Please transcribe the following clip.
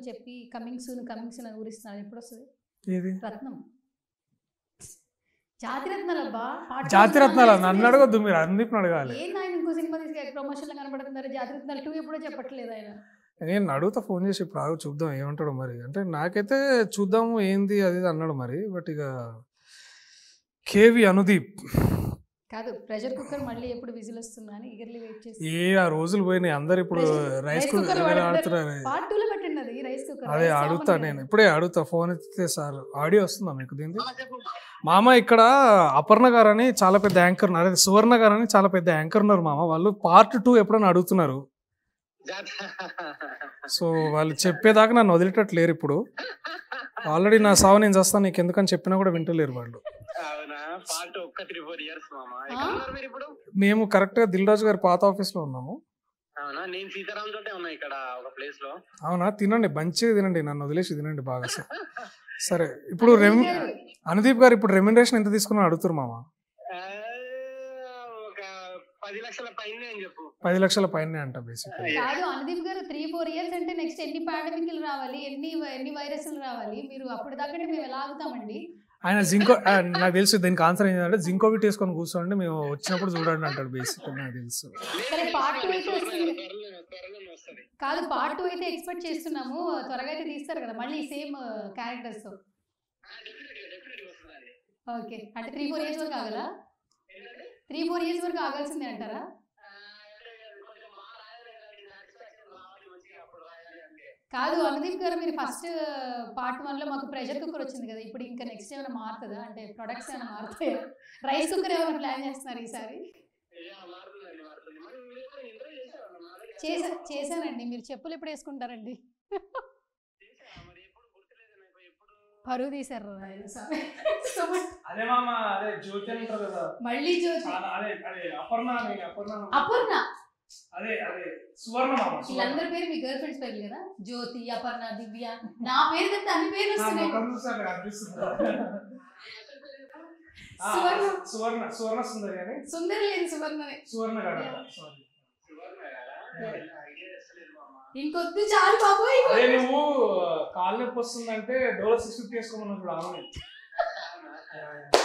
అని చెప్పి coming soon coming soon అని ఊరిస్తున్నారు ఎప్పుడు వస్తుంది ఏది రత్నం జాతి రత్నాలు అబ్బా పాట జాతి రత్నాలు రత్నాలు నన్ను అడగొద్దు మీరు అందరిని అడగాలి ఏంది ఆయన ఇంకో సినిమా తీసుకు ప్రమోషన్ లో కనబడుతున్నారు జాతి రత్నాలు టూ ఎప్పుడో చెప్పట్లేదు ఆయన నేను అడుగుతా ఫోన్ చేసి ఇప్పుడు ఆగు చూద్దాం ఏమంటాడు మరి అంటే నాకైతే చూద్దాము ఏంది అది ఇది అన్నాడు మరి బట్ ఇక కేవి అనుదీప్ కాదు ప్రెషర్ కుక్కర్ మళ్ళీ ఎప్పుడు విజిల్ వస్తుందా అని ఈగర్లీ వెయిట్ చేసి ఏ ఆ రోజులు పోయినాయి అందరు ఇప్పుడు Rice- rice rice cooker cooker వాడుతున్నారు. ఆడుతున్నారు పార్ట్ టూ లో పెట్టండి అది రైస్ కుక్కర్ అదే rice అడుగుతా సామాన్యం. నేను ఇప్పుడే అడుగుతా ఫోన్ ఎత్తితే సార్ ఆడియో వస్తుందా మీకు దీనికి ఆ, చెప్పు మామ ఇక్కడ అపర్ణ గారు అని చాలా పెద్ద యాంకర్ ఉన్నారు అదే సువర్ణ గారు అని చాలా పెద్ద యాంకర్ ఉన్నారు మామ వాళ్ళు పార్ట్ టూ ఎప్పుడైనా అడుగుతున్నారు జాతి సో వాళ్ళు చెప్పేదాకా నన్ను వదిలేటట్లేరు ఇప్పుడు ఆల్రెడీ నా సావు నేను చేస్తాను నీకు ఎందుకని చెప్పినా కూడా వింటలేరు వాళ్ళు అవునా పార్ట్ ఒక్క త్రీ ఫోర్ ఇయర్స్ మామ ఎక్కడ ఉన్నారు మీరు ఇప్పుడు మేము కరెక్ట్గా దిల్ రాజు గారి పాత ఆఫీస్లో ఉన్నాము అవునా నేను సీతారాం తోటే ఉన్నా ఇక్కడ ఒక ప్లేస్ లో అవునా తినండి మంచిగా తినండి నన్ను వదిలేసి తినండి బాగా సార్ సరే ఇప్పుడు రెమ్ అనుదీప్ గారు ఇప్పుడు రెమ్యునరేషన్ ఎంత తీసుకున్నా అడుగుతారు మామ ఆ, ఒక పది లక్షల పైన అని చెప్పు పది లక్షల పైనే అంట బేసిక్ కాదు అనుదీప్ గారు త్రీ ఫోర్ ఇయర్స్ అంటే నెక్స్ట్ ఎన్ని పాండమిక్లు రావాలి ఎన్ని ఎన్ని వైరస్లు రావాలి మీరు అప్పుడు దాకా మేము ఎలా ఆగుతామండి ఆయన జింకో ఆ, నాకు తెలుసు దీనికి ఆన్సర్ ఏంటంటే జింకోవిట్ వేసుకొని కూర్చోండి మేము వచ్చినప్పుడు చూడండి అంటాడు బేసిక్ నాకు తెలుసు సరే, part two అయితే వస్తుంది. త్వరలో త్వరలోనే వస్తుంది కాదు పార్ట్ టూ అయితే ఎక్స్పెక్ట్ చేస్తున్నాము త్వరగా అయితే తీస్తారు కదా మళ్ళీ సేమ్ క్యారెక్టర్స్ తో డెఫినెట్గా డెఫినెట్గా వస్తుంది ఓకే అంటే త్రీ ఫోర్ ఇయర్స్ వరకు ఆగలా త్రీ ఫోర్ ఇయర్స్ వరకు ఆగాల్సిందే అంటారా కాదు అనుదీప్ గారు మీరు ఫస్ట్ పార్ట్ వన్ లో మాకు ప్రెషర్ కుక్కర్ వచ్చింది కదా ఇప్పుడు ఇంకా నెక్స్ట్ ఏమైనా మారుతుందా అంటే ప్రొడక్ట్స్ ఏమైనా మారుతాయా రైస్ కుక్కర్ ఏమైనా ప్లాన్ చేస్తున్నారు ఈసారి చేసా చేశానండి మీరు చెప్పులు ఎప్పుడు వేసుకుంటారండి పరువు తీశారు రాయలు స్వామి. అదే మామ అదే జ్యోతి అని ఉంటారు కదా మళ్ళీ జ్యోతి అదే అదే అపర్ణ అపర్ణ అపర్ణ అదే అదే సువర్ణ మామ వీళ్ళందరి పేరు మీ గర్ల్ ఫ్రెండ్స్ పేర్లు కదా జ్యోతి అపర్ణ దివ్య నా పేరు తప్ప అన్ని పేర్లు వస్తున్నాయి సువర్ణ. సువర్ణ సువర్ణ సుందరి అని సుందరి లేదు సువర్ణనే సువర్ణ గారు సారీ ఇంకొద్దు చాలు బాబోయ్ అదే నువ్వు కాలు నొప్పి వస్తుందంటే డోలో సిక్స్ ఫిఫ్టీ వేసుకోమన్నావు చూడు ఆమె